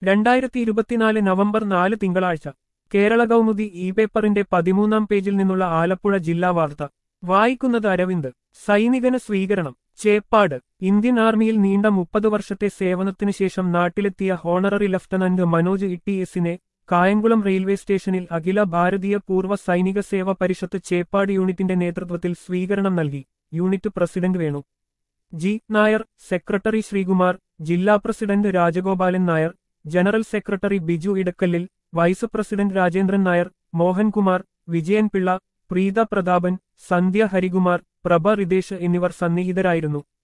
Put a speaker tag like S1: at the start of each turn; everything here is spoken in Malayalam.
S1: രണ്ടായിരത്തി ഇരുപത്തിനാല് നവംബർ നാല് തിങ്കളാഴ്ച കേരള കൗമുദി ഇ പേപ്പറിന്റെ പതിമൂന്നാം പേജിൽ നിന്നുള്ള ആലപ്പുഴ ജില്ലാ വാർത്ത വായിക്കുന്നത് അരവിന്ദ് സൈനികന് സ്വീകരണം ചേപ്പാട് ഇന്ത്യൻ ആർമിയിൽ നീണ്ട മുപ്പത് വർഷത്തെ സേവനത്തിനു ശേഷം നാട്ടിലെത്തിയ ഹോണററി ലഫ്റ്റനന്റ് മനോജ് ഇട്ടിഎസിനെ കായംകുളം റെയിൽവേ സ്റ്റേഷനിൽ അഖില ഭാരതീയ പൂർവ്വ സൈനിക സേവ പരിഷത്ത് ചേപ്പാട് യൂണിറ്റിന്റെ നേതൃത്വത്തിൽ സ്വീകരണം നൽകി unit president Venu G Nair secretary Sreekumar ജില്ലാ president Rajagopalan Nair general secretary Biju ഇടക്കല്ലിൽ വൈസ് പ്രസിഡന്റ് രാജേന്ദ്രൻ നായർ മോഹൻകുമാർ വിജയൻ പിള്ള പ്രീത പ്രതാപൻ സന്ധ്യ ഹരികുമാർ പ്രഭ റിതേഷ് എന്നിവർ സന്നിഹിതരായിരുന്നു